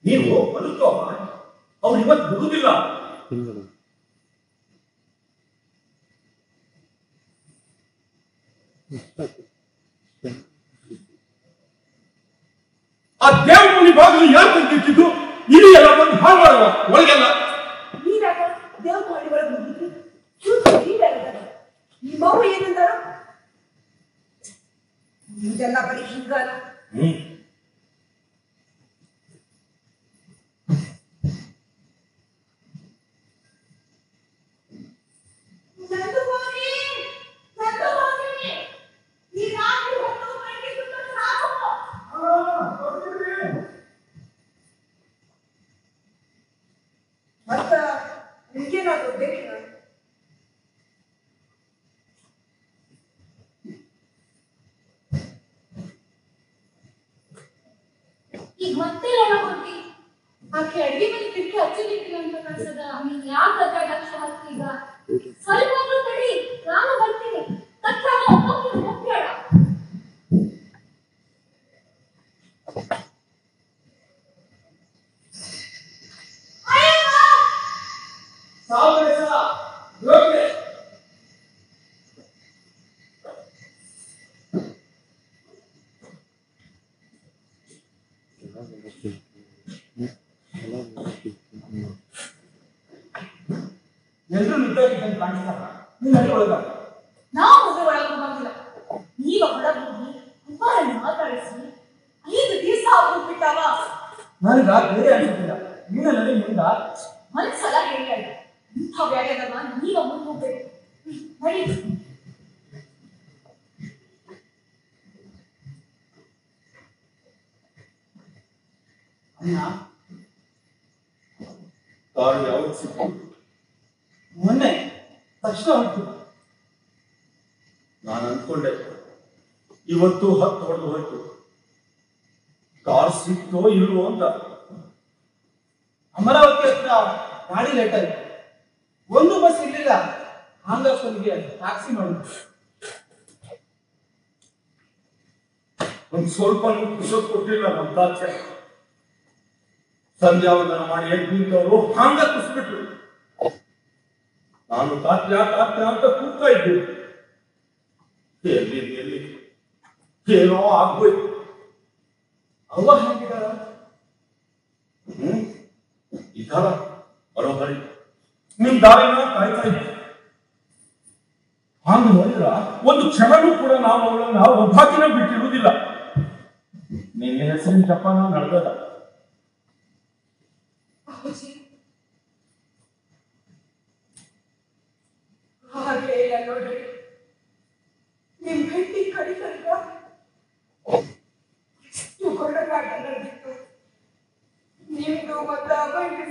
ನೀವು ಬದುಕೋ ಅವ್ರು ಇವತ್ತು ಬಿಡುವುದಿಲ್ಲ ಆ ದೇವ್ರ ಮನೆ ಬಾಗಿಲು ಯಾರು ತೆಗೆದಿಟ್ಟಿದ್ದು ಇಲ್ಲಿ ಎಲ್ಲ ಬಂದು ಹಾಳು ಮಾಡುವ ಒಳಗೆಲ್ಲ ನೀನಾಗ ದೇವ್ರ ಮಾಡಿ ಒಳಗೆ ಹೋಗಿದ್ರಿ ಚೂರು ನೀವೆಲ್ಲ ನಿಮ್ಮವ್ವ ಏನಂದಾರ ಇದೆಲ್ಲ ಬರೀ ಹಿಂಗಾರ ಹ್ಮ್ ನಂದು ಹೋಗಿ ನಂದು ಹೋಗಿ ಈ ರಾತ್ರಿ ಹೊತ್ತು ಬೆಳಗ್ಗೆ ಸುತ್ತ ಸಾಕು ಮತ್ತ ನಿಮ್ಗೇನಾದ್ರು ಬೇಕಿಲ್ಲ ಈಗ ಮತ್ತೆ ಒಳ ಹೋಗಿ ಆಕೆ ಅಡಿಗೆ ಮನೆ ಕಿಟಕಿ ಹಚ್ಚಲಿಕ್ಕಿಲ್ಲ ಅಂತ ಕಾಣಿಸದ ನೀನ್ ಯಾಕೆ ಅದ್ರ ಲಕ್ಷ ಹಾಕ್ತೀಗ ಸ್ವಲ್ಪ ಹೊತ್ತು ತಡಿ ನಾನು ಬರ್ತೀನಿ ತಕ್ಷಣ ಹೋಗ್ತೀನಿ ಹೋಗ್ಬೇಡ ಎಲ್ಲರೂ ನಿಂತಾಗಿದ್ದಂಗೆ ಕಾಣಿಸ್ತಾರ ನೀನ್ ಅಲ್ಲಿ ಒಳಗ ನಾವು ಮುಂದೆ ಒಳಗೆ ಹೋಗಂಗಿಲ್ಲ ನೀವ ಹೊರಗೆ ಹೋಗಿ ಅಮ್ಮರನ್ನ ಮಾತಾಡಿಸಿ ಐದು ದಿವಸ ಆಗ್ಬಿಟ್ಟಾವ ನನಗ ಬೇರೆ ಅನಿಸುತ್ತಿಲ್ಲ ನೀನ ನನಗೆ ಮುಂದ ಮನ್ಸಲ ಹೇಳಿ ಅಲ್ಲ ಇಂಥ ವ್ಯಾಗದವ ನೀವ ಮುಂದೆ ಹೋಗ್ಬೇಕು ಹ್ಮ್, ನಡಿ ಅಣ್ಣ ಕಾರು ಯಾವತ್ತು ಸಿಕ್ಕು ಮೊನ್ನೆ ತಕ್ಷಣ ಹೊಂಟು ನಾನು ಅನ್ಕೊಂಡೆ ಇವತ್ತು ಹತ್ತು ಹೊಡೆದು ಹೋಯ್ತು ಕಾರ್ ಸಿಕ್ತೋ ಇಲ್ವೋ ಅಂತ ಅಮರಾವತಿ ಹತ್ರ ಗಾಡಿ ಲೇಟ್ ಆಯ್ತು ಒಂದು ಬಸ್ ಇರ್ಲಿಲ್ಲ ಹಾಂಗಸ್ವನಿಗೆ ಟ್ಯಾಕ್ಸಿ ಮಾಡಿದ್ರು ಒಂದ್ ಸ್ವಲ್ಪ ಕುಸತ್ ಕೊಟ್ಟಿಲ್ಲ ನಮ್ಮ ತಾಚೆ ಸಂಧ್ಯಾವಂದನ ಮಾಡಿ ಎದ್ದು ನಿಂತವರು ಹಾಂಗ ಕುಸ್ಬಿಟ್ರು ನಾನು ತಾತ್ಯ ತಾತ್ಯ ಅಂತ ಕೂಗ್ತಾ ಇದ್ದೆ ಎಲ್ಲಿ ಎಲ್ಲಿ ಏನೋ ಆಗ್ಬೋಯ್ತು ಅವ್ವ ಹೇಗಿದ್ದಾಳ ಹ್ಮ್ ಇದ್ದಾರ ಬರೋಬರಿ ನಿಮ್ ದಾರಿನ ಕಾಯ್ತಾ ಇದ್ದೆ ಹಾಂಗ ನೋಡಿದ್ರ ಒಂದು ಕ್ಷಣನೂ ಕೂಡ ನಾವು ಅವಳನ್ನ ಒಬ್ಬಾಕಿನ ಬಿಟ್ಟಿರುವುದಿಲ್ಲ ನಿನ್ನ ಹೆಸರಿನ ಜಪಾನ ನಡೆದದ ಅಪ್ಪಾಜಿ ಹಾಗೆ ಇಲ್ಲ ನೋಡ್ರಿ ನಿಮ್ ಹೆಂಡತಿ ಕಡಿತಲ್ಗ ಎಷ್ಟು ಕೊರಗಾಟ ನಡೆದಿತ್ತು ನಿಮ್ದು ಮತ್ತ ಬೈಕ್